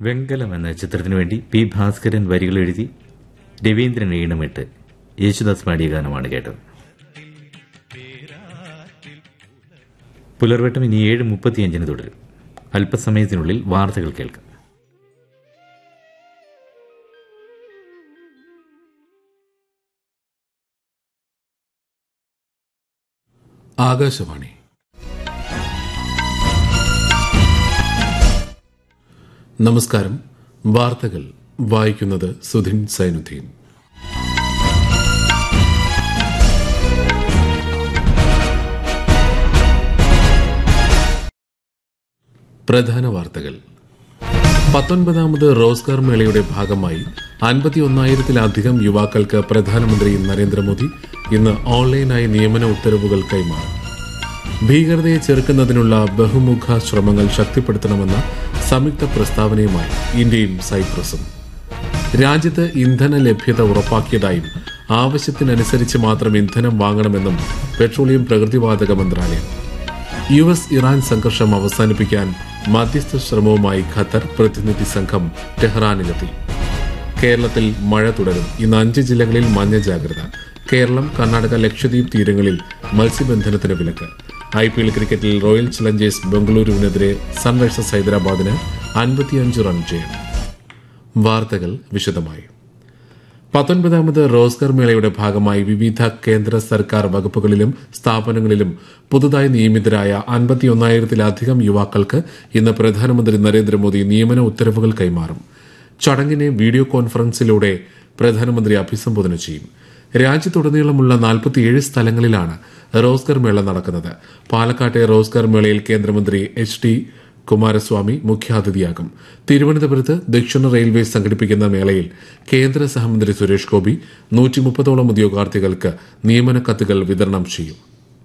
വെങ്കലം എന്ന ചിത്രത്തിനു വേണ്ടി പി ഭാസ്കരൻ വരികൾ എഴുതി രവീന്ദ്രൻ ഈണമിട്ട് യേശുദാസ് പാടിയ ഗാനമാണ് കേട്ടത് പുലർവട്ടം ഇനി ഏഴ് മുപ്പത്തിയഞ്ചിന് തുടരും അല്പസമയത്തിനുള്ളിൽ വാർത്തകൾ കേൾക്കാം ആകാശവാണി നമസ്കാരം വാർത്തകൾ വായിക്കുന്നത് സുധിൻ സൈനുദ്ദീൻ പ്രധാന വാർത്തകൾ പത്തൊൻപതാമത് റോസ്ഗാർ മേളയുടെ ഭാഗമായി അൻപത്തിയൊന്നായിരത്തിലധികം യുവാക്കൾക്ക് പ്രധാനമന്ത്രി നരേന്ദ്രമോദി ഇന്ന് ഓൺലൈനായി നിയമന ഉത്തരവുകൾ കൈമാറി ഭീകരതയെ ചെറുക്കുന്നതിനുള്ള ബഹുമുഖ ശ്രമങ്ങൾ ശക്തിപ്പെടുത്തണമെന്ന സംയുക്ത പ്രസ്താവനയുമായി ഇന്ത്യയും സൈപ്രസും രാജ്യത്ത് ഇന്ധന ലഭ്യത ഉറപ്പാക്കിയതായും ആവശ്യത്തിനനുസരിച്ച് മാത്രം ഇന്ധനം വാങ്ങണമെന്നും പെട്രോളിയം പ്രകൃതിവാതക മന്ത്രാലയം യു എസ് ഇറാൻ സംഘർഷം അവസാനിപ്പിക്കാൻ മധ്യസ്ഥ ശ്രമവുമായി ഖത്തർ പ്രതിനിധി സംഘം ടെഹ്റാനിലെത്തി കേരളത്തിൽ മഴ തുടരും ഇന്ന് അഞ്ച് ജില്ലകളിൽ മഞ്ഞ ജാഗ്രത കേരളം കർണാടക ലക്ഷദ്വീപ് തീരങ്ങളിൽ മത്സ്യബന്ധനത്തിന് വിലക്ക് ഐ പി എൽ ക്രിക്കറ്റിൽ റോയൽ ചലഞ്ചേഴ്സ് ബംഗളൂരുവിനെതിരെ സൺറൈസേഴ്സ് ഹൈദരാബാദിന് അൻപത്തിയഞ്ച് റൺ ജയം വാർത്തകൾ വിശദമായി പത്തൊൻപതാമത് റോസ്ഗർ മേളയുടെ ഭാഗമായി വിവിധ കേന്ദ്ര സർക്കാർ വകുപ്പുകളിലും സ്ഥാപനങ്ങളിലും പുതുതായി നിയമിതരായ അൻപത്തിയൊന്നായിരത്തിലധികം യുവാക്കൾക്ക് ഇന്ന് പ്രധാനമന്ത്രി നരേന്ദ്രമോദി നിയമന ഉത്തരവുകൾ കൈമാറും ചടങ്ങിനെ വീഡിയോ കോൺഫറൻസിലൂടെ പ്രധാനമന്ത്രി അഭിസംബോധന ചെയ്യും രാജ്യത്തുടനീളമുള്ള നാൽപ്പത്തിയേഴ് സ്ഥലങ്ങളിലാണ് റോസ്ഗർ മേള നടക്കുന്നത് പാലക്കാട്ടെ റോസ്ഗർ മേളയിൽ കേന്ദ്രമന്ത്രി എച്ച് ഡി കുമാരസ്വാമി മുഖ്യാതിഥിയാകും തിരുവനന്തപുരത്ത് ദക്ഷിണ റെയിൽവേ സംഘടിപ്പിക്കുന്ന മേളയിൽ കേന്ദ്ര സഹമന്ത്രി സുരേഷ് ഗോപി നൂറ്റി മുപ്പതോളം ഉദ്യോഗാർത്ഥികൾക്ക് നിയമന കത്തുകൾ വിതരണം ചെയ്യും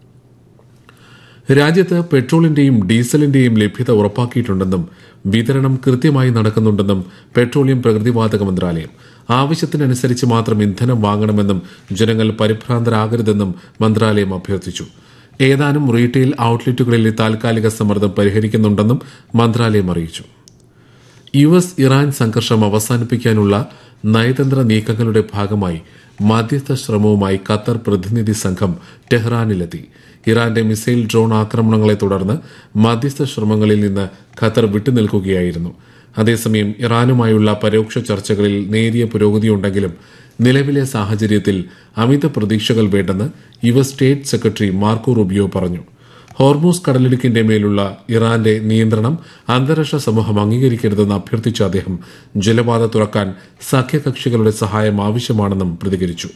രാജ്യത്ത് പെട്രോളിന്റെയും ഡീസലിന്റെയും ലഭ്യത ഉറപ്പാക്കിയിട്ടുണ്ടെന്നും വിതരണം കൃത്യമായി നടക്കുന്നുണ്ടെന്നും പെട്രോളിയം പ്രകൃതിവാതക മന്ത്രാലയം ആവശ്യത്തിനനുസരിച്ച് മാത്രം ഇന്ധനം വാങ്ങണമെന്നും ജനങ്ങൾ പരിഭ്രാന്തരാകരുതെന്നും മന്ത്രാലയം അഭ്യർത്ഥിച്ചു ഏതാനും റീറ്റെയിൽ ഔട്ട്ലെറ്റുകളിലെ താൽക്കാലിക സമ്മർദ്ദം പരിഹരിക്കുന്നുണ്ടെന്നും മന്ത്രാലയം അറിയിച്ചു യു എസ് ഇറാൻ സംഘർഷം അവസാനിപ്പിക്കാനുള്ള നയതന്ത്ര നീക്കങ്ങളുടെ ഭാഗമായി മധ്യസ്ഥ ശ്രമവുമായി ഖത്തർ പ്രതിനിധി സംഘം ടെഹ്റാനിലെത്തി ഇറാന്റെ മിസൈൽ ഡ്രോൺ ആക്രമണങ്ങളെ തുടർന്ന് മധ്യസ്ഥ ശ്രമങ്ങളിൽ നിന്ന് ഖത്തർ വിട്ടുനിൽക്കുകയായിരുന്നു അതേസമയം ഇറാനുമായുള്ള പരോക്ഷ ചർച്ചകളിൽ നേരിയ പുരോഗതിയുണ്ടെങ്കിലും നിലവിലെ സാഹചര്യത്തിൽ അമിത പ്രതീക്ഷകൾ വേണ്ടെന്ന് U S state secretary Marco Rubio പറഞ്ഞു ഹോർമൂസ് കടലിടുക്കിന്റെ മേലുള്ള ഇറാന്റെ നിയന്ത്രണം അന്താരാഷ്ട്ര സമൂഹം അംഗീകരിക്കരുതെന്ന് അഭ്യർത്ഥിച്ച അദ്ദേഹം ജലപാത തുറക്കാൻ സഖ്യകക്ഷികളുടെ സഹായം ആവശ്യമാണെന്നും പ്രതികരിച്ചു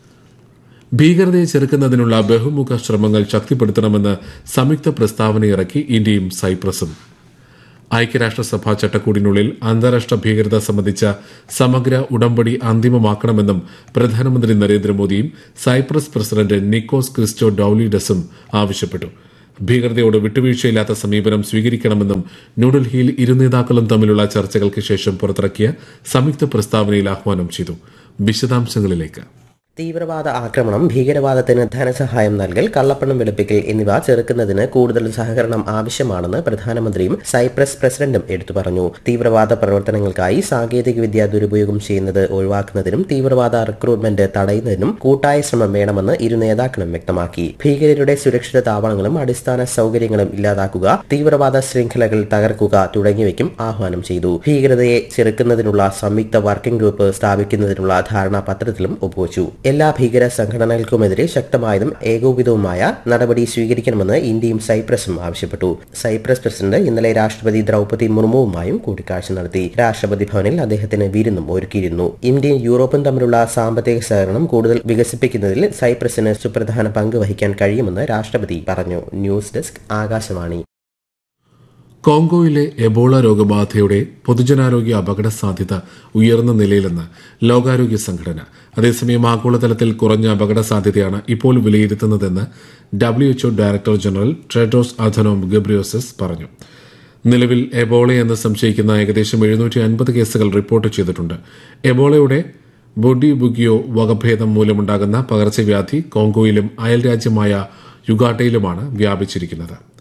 ഭീകരതയെ ചെറുക്കുന്നതിനുള്ള ബഹുമുഖ ശ്രമങ്ങൾ ശക്തിപ്പെടുത്തണമെന്ന് സംയുക്ത പ്രസ്താവന ഇറക്കി ഇന്ത്യയും സൈപ്രസും ഐക്യരാഷ്ട്രസഭാ ചട്ടക്കൂടിനുള്ളിൽ അന്താരാഷ്ട്ര ഭീകരത സംബന്ധിച്ച സമഗ്ര ഉടമ്പടി അന്തിമമാക്കണമെന്നും പ്രധാനമന്ത്രി നരേന്ദ്രമോദിയും സൈപ്രസ് പ്രസിഡന്റ് നിക്കോസ് ക്രിസ്റ്റോ ഡൌലിഡസും ആവശ്യപ്പെട്ടു ഭീകരതയോട് വിട്ടുവീഴ്ചയില്ലാത്ത സമീപനം സ്വീകരിക്കണമെന്നും ന്യൂഡൽഹിയിൽ ഇരു നേതാക്കളും തമ്മിലുള്ള ചർച്ചകൾക്ക് ശേഷം പുറത്തിറക്കിയ സംയുക്ത പ്രസ്താവനയിൽ ആഹ്വാനം ചെയ്തു വിശദാംശങ്ങളിലേക്ക് തീവ്രവാദ ആക്രമണം ഭീകരവാദത്തിന് ധനസഹായം നൽകൽ കള്ളപ്പണം വെളുപ്പിക്കൽ എന്നിവ ചെറുക്കുന്നതിന് കൂടുതൽ സഹകരണം ആവശ്യമാണെന്ന് പ്രധാനമന്ത്രിയും സൈപ്രസ് പ്രസിഡന്റും എടുത്തു പറഞ്ഞു തീവ്രവാദ പ്രവർത്തനങ്ങൾക്കായി സാങ്കേതികവിദ്യ ദുരുപയോഗം ചെയ്യുന്നത് ഒഴിവാക്കുന്നതിനും തീവ്രവാദ റിക്രൂട്ട്മെന്റ് തടയുന്നതിനും കൂട്ടായ ശ്രമം വേണമെന്ന് ഇരു നേതാക്കളും വ്യക്തമാക്കി ഭീകരരുടെ സുരക്ഷിത താവളങ്ങളും അടിസ്ഥാന സൗകര്യങ്ങളും ഇല്ലാതാക്കുക തീവ്രവാദ ശൃംഖലകൾ തകർക്കുക തുടങ്ങിയവയ്ക്കും ആഹ്വാനം ചെയ്തു ഭീകരതയെ ചെറുക്കുന്നതിനുള്ള സംയുക്ത വർക്കിംഗ് ഗ്രൂപ്പ് സ്ഥാപിക്കുന്നതിനുള്ള ധാരണാപത്രത്തിലും ഒപ്പുവച്ചു എല്ലാ ഭീകര സംഘടനകൾക്കുമെതിരെ ശക്തമായതും ഏകോപിതവുമായ നടപടി സ്വീകരിക്കണമെന്ന് ഇന്ത്യയും സൈപ്രസും ആവശ്യപ്പെട്ടു സൈപ്രസ് പ്രസിഡന്റ് ഇന്നലെ രാഷ്ട്രപതി ദ്രൗപതി മുർമുവുമായും കൂടിക്കാഴ്ച നടത്തി രാഷ്ട്രപതി ഭവനിൽ അദ്ദേഹത്തിന് വിരുന്നും ഒരുക്കിയിരുന്നു ഇന്ത്യയും യൂറോപ്പും തമ്മിലുള്ള സാമ്പത്തിക സഹകരണം കൂടുതൽ വികസിപ്പിക്കുന്നതിൽ സൈപ്രസിന് സുപ്രധാന പങ്ക് വഹിക്കാൻ കഴിയുമെന്ന് രാഷ്ട്രപതി പറഞ്ഞു ന്യൂസ് ഡെസ്ക് ആകാശവാണി കോങ്കോയിലെ എബോള രോഗബാധയുടെ പൊതുജനാരോഗ്യ അപകട സാധ്യത ഉയർന്ന നിലയിലെന്ന് ലോകാരോഗ്യ സംഘടന അതേസമയം ആഗോളതലത്തിൽ കുറഞ്ഞ അപകട സാധ്യതയാണ് ഇപ്പോൾ വിലയിരുത്തുന്നതെന്ന് WHO director general Tedros Adhanom Ghebreyesus പറഞ്ഞു നിലവിൽ എബോളയെന്ന് സംശയിക്കുന്ന ഏകദേശം എഴുന്നൂറ്റി അൻപത് കേസുകൾ റിപ്പോർട്ട് ചെയ്തിട്ടുണ്ട് എബോളയുടെ ബൊഡി ബുഗിയോ വകഭേദം മൂലമുണ്ടാകുന്ന പകർച്ചവ്യാധി കോങ്കോയിലും അയൽരാജ്യമായ യുഗാട്ടയിലുമാണ് വ്യാപിച്ചിരിക്കുന്നത്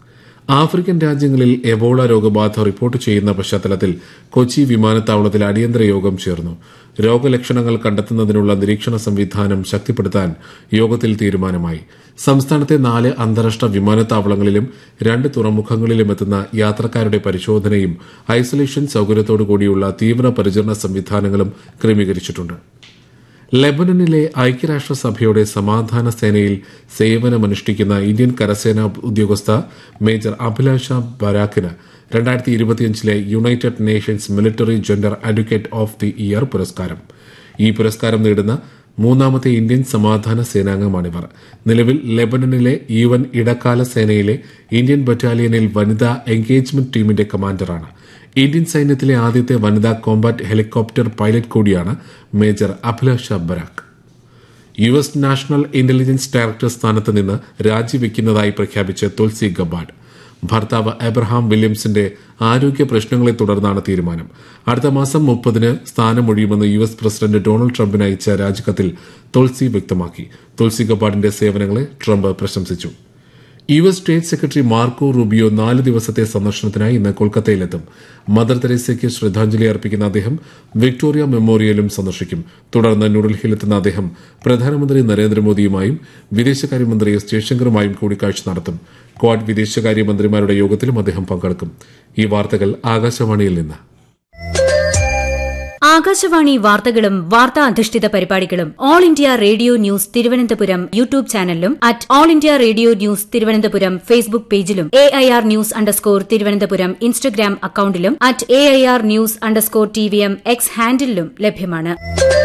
ആഫ്രിക്കൻ രാജ്യങ്ങളിൽ എബോള രോഗബാധ റിപ്പോർട്ട് ചെയ്യുന്ന പശ്ചാത്തലത്തിൽ കൊച്ചി വിമാനത്താവളത്തിൽ അടിയന്തര യോഗം ചേർന്നു രോഗലക്ഷണങ്ങൾ കണ്ടെത്തുന്നതിനുള്ള നിരീക്ഷണ സംവിധാനം ശക്തിപ്പെടുത്താൻ യോഗത്തിൽ തീരുമാനമായി സംസ്ഥാനത്തെ നാല് അന്താരാഷ്ട്ര വിമാനത്താവളങ്ങളിലും രണ്ട് തുറമുഖങ്ങളിലും എത്തുന്ന യാത്രക്കാരുടെ പരിശോധനയും ഐസൊലേഷൻ സൌകര്യത്തോടുകൂടിയുള്ള തീവ്ര പരിചരണ സംവിധാനങ്ങളും ക്രമീകരിച്ചിട്ടുണ്ട് ലെബനനിലെ ഐക്യരാഷ്ട്രസഭയുടെ സമാധാന സേനയിൽ സേവനമനുഷ്ഠിക്കുന്ന ഇന്ത്യൻ കരസേനാ ഉദ്യോഗസ്ഥ മേജർ അഭിലാഷ ബരാക്കിന് രണ്ടായിരത്തി ഇരുപത്തിയഞ്ചിലെ United Nations military gender advocate of the year പുരസ്കാരം ഈ പുരസ്കാരം നേടുന്ന മൂന്നാമത്തെ ഇന്ത്യൻ സമാധാന സേനാംഗമാണിവർ നിലവിൽ ലെബനനിലെ യു എൻ ഇടക്കാല സേനയിലെ ഇന്ത്യൻ ബറ്റാലിയനിൽ വനിതാ എൻഗേജ്മെന്റ് ടീമിന്റെ കമാൻഡറാണ് ഇന്ത്യൻ സൈന്യത്തിലെ ആദ്യത്തെ വനിതാ കോമ്പാറ്റ് ഹെലികോപ്റ്റർ പൈലറ്റ് കൂടിയാണ് major Abhilasha Barak U S national intelligence director സ്ഥാനത്ത് നിന്ന് രാജിവെക്കുന്നതായി പ്രഖ്യാപിച്ച തുൾസി ഗബാഡ് ഭർത്താവ് എബ്രഹാം വില്യംസിന്റെ ആരോഗ്യ പ്രശ്നങ്ങളെ തുടർന്നാണ് തീരുമാനം അടുത്ത മാസം മുപ്പതിന് സ്ഥാനമൊഴിയുമെന്ന് യു എസ് പ്രസിഡന്റ് ഡൊണാൾഡ് ട്രംപിന് അയച്ച രാജിക്കത്തിൽ തുൾസി വ്യക്തമാക്കി തുൾസി ഗബാഡിന്റെ സേവനങ്ങളെ ട്രംപ് പ്രശംസിച്ചു U S state secretary Marco Rubio നാല് ദിവസത്തെ സന്ദർശനത്തിനായി ഇന്ന് കൊൽക്കത്തയിലെത്തും മദർ തെരേസയ്ക്ക് ശ്രദ്ധാഞ്ജലി അർപ്പിക്കുന്ന അദ്ദേഹം വിക്ടോറിയ മെമ്മോറിയലും സന്ദർശിക്കും തുടർന്ന് ന്യൂഡൽഹിയിലെത്തുന്ന അദ്ദേഹം പ്രധാനമന്ത്രി നരേന്ദ്രമോദിയുമായും വിദേശകാര്യമന്ത്രി എസ് ജയശങ്കറുമായും കൂടിക്കാഴ്ച നടത്തും ക്വാഡ് വിദേശകാര്യമന്ത്രിമാരുടെ യോഗത്തിലും അദ്ദേഹം പങ്കെടുക്കും ഈ വാർത്തകൾ ആകാശവാണിയിൽ നിന്ന് ആകാശവാണി വാർത്തകളും വാർത്താ അധിഷ്ഠിത പരിപാടികളും All India Radio news Thiruvananthapuram YouTube ചാനലിലും at All India Radio news Thiruvananthapuram Facebook പേജിലും A I R news underscore Thiruvananthapuram Instagram അക്കൌണ്ടിലും at A I R news underscore T V M X ഹാൻഡിലും ലഭ്യമാണ്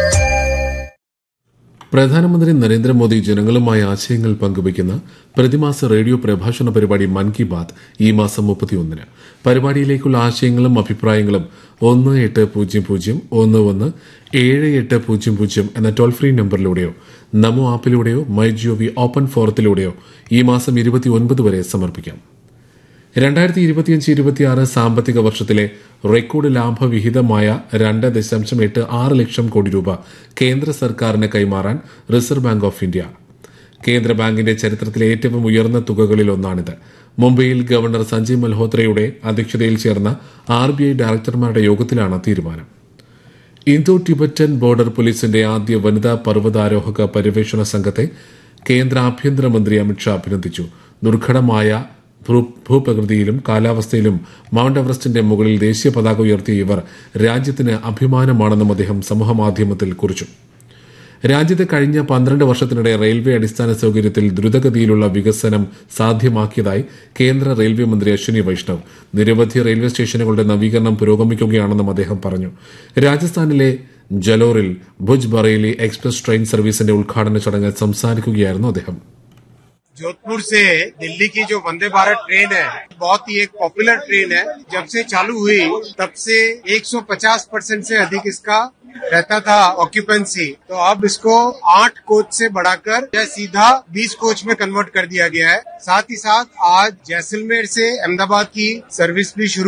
പ്രധാനമന്ത്രി നരേന്ദ്രമോദി ജനങ്ങളുമായി ആശയങ്ങൾ പങ്കുവയ്ക്കുന്ന പ്രതിമാസ റേഡിയോ പ്രഭാഷണ പരിപാടി മൻ കി ബാത് ഈ മാസം മുപ്പത്തിയൊന്നിന് പരിപാടിയിലേക്കുള്ള ആശയങ്ങളും അഭിപ്രായങ്ങളും ഒന്ന് എട്ട് പൂജ്യം പൂജ്യം ഒന്ന് ഒന്ന് ഏഴ് എട്ട് പൂജ്യം പൂജ്യം എന്ന ടോൾ ഫ്രീ നമ്പറിലൂടെയോ നമോ ആപ്പിലൂടെയോ മൈ ജിഒവി ഓപ്പൺ ഫോറത്തിലൂടെയോ ഈ മാസം ഇരുപത്തിയൊൻപത് വരെ സമർപ്പിക്കാം രണ്ടായിരത്തി ഇരുപത്തിയഞ്ച് ഇരുപത്തിയാറ് സാമ്പത്തിക വർഷത്തിലെ റെക്കോർഡ് ലാഭവിഹിതമായ രണ്ട് ദശാംശം എട്ട് ആറ് ലക്ഷം കോടി രൂപ കേന്ദ്ര സർക്കാരിന് കൈമാറാൻ റിസർവ് ബാങ്ക് ഓഫ് ഇന്ത്യ കേന്ദ്ര ബാങ്കിന്റെ ചരിത്രത്തിലെ ഏറ്റവും ഉയർന്ന തുകകളിൽ ഒന്നാണിത് മുംബൈയിൽ ഗവർണർ സഞ്ജയ് മൽഹോത്രയുടെ അധ്യക്ഷതയിൽ ചേർന്ന ആർ ബി ഐ ഡയറക്ടർമാരുടെ യോഗത്തിലാണ് തീരുമാനം ഇന്തോ ടിബറ്റൻ ബോർഡർ പോലീസിന്റെ ആദ്യ വനിതാ പർവ്വതാരോഹക പര്യവേഷണ സംഘത്തെ കേന്ദ്ര ആഭ്യന്തരമന്ത്രി അമിത്ഷാ അഭിനന്ദിച്ചു ദുർഘടമായ ഭൂ- ഭൂപ്രകൃതിയിലും കാലാവസ്ഥയിലും മൌണ്ട് എവറസ്റ്റിന്റെ മുകളിൽ ദേശീയ പതാക ഉയർത്തിയ ഇവർ രാജ്യത്തിന് അഭിമാനമാണെന്നും അദ്ദേഹം സമൂഹമാധ്യമത്തിൽ കുറിച്ചു രാജ്യത്തെ കഴിഞ്ഞ പന്ത്രണ്ട് വർഷത്തിനിടെ റെയിൽവേ അടിസ്ഥാന സൌകര്യത്തിൽ ദ്രുതഗതിയിലുള്ള വികസനം സാധ്യമാക്കിയതായി കേന്ദ്ര റെയിൽവേ മന്ത്രി അശ്വിനി വൈഷ്ണവ് നിരവധി റെയിൽവേ സ്റ്റേഷനുകളുടെ നവീകരണം പുരോഗമിക്കുകയാണെന്നും അദ്ദേഹം പറഞ്ഞു രാജസ്ഥാനിലെ ജലോറിൽ ഭുജ് ബറേലി എക്സ്പ്രസ് ട്രെയിൻ സർവീസിന്റെ ഉദ്ഘാടന ചടങ്ങിൽ സംസാരിക്കുകയായിരുന്നു അദ്ദേഹം जोधपुर से दिल्ली की जो वंदे भारत ट्रेन है बहुत ही एक पॉपुलर ट्रेन है जब से चालू हुई तब से 150 परसेंट से अधिक इसका रहता था ऑक्यूपेंसी तो अब इसको आठ कोच से बढ़ाकर यह सीधा 20 कोच में कन्वर्ट कर दिया गया है साथ ही साथ आज जैसलमेर से अहमदाबाद की सर्विस भी शुरू